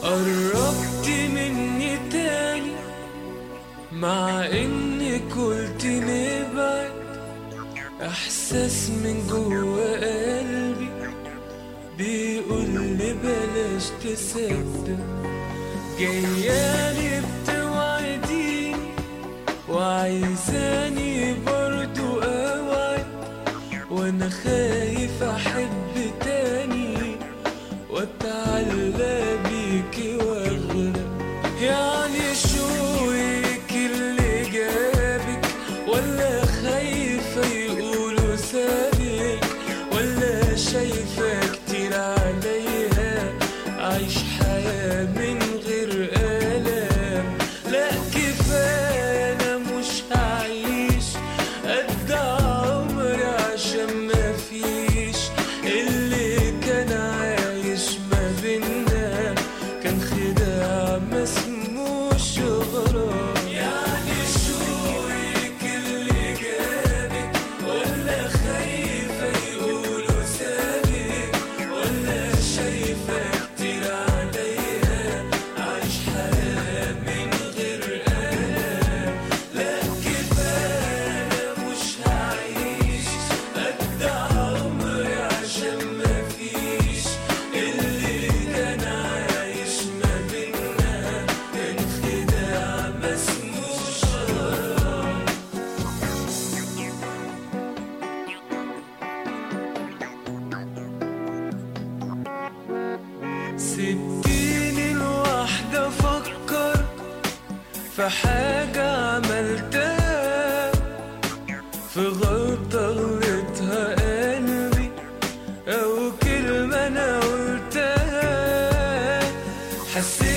قربت مني تاني مع انك قلت نبعد احساس من جوه قلبي بيقول لي بلاش تصدق جايالي بتوعديني وعايزاني برضو اوعد وانا خايف احب تاني واتعلى بيكي واغرق يعني شويك اللي جابك ولا خايفة يقولوا سابك ولا شايفة كتير عليها عايش حياة من غير آلام لا كفاية أنا مش هعيش قد عمري عشان مفيش اللي كان عايش ما بينا كان خداع ما اسموش غرام يعني شويك اللي جابك ولا خايفة يقولوا سابك ولا شايفة كتير عليا عايش حياة من غير آلام لا كفاية أنا مش هعيش قد عمري عشان مفيش اللي كان عايش ما بينا كان خداع ما اسموش غرام سبتيني لوحدة أفكر في حاجة عملتها في غلطة غلطها قلبي أو كلمة أنا قلتها حسيت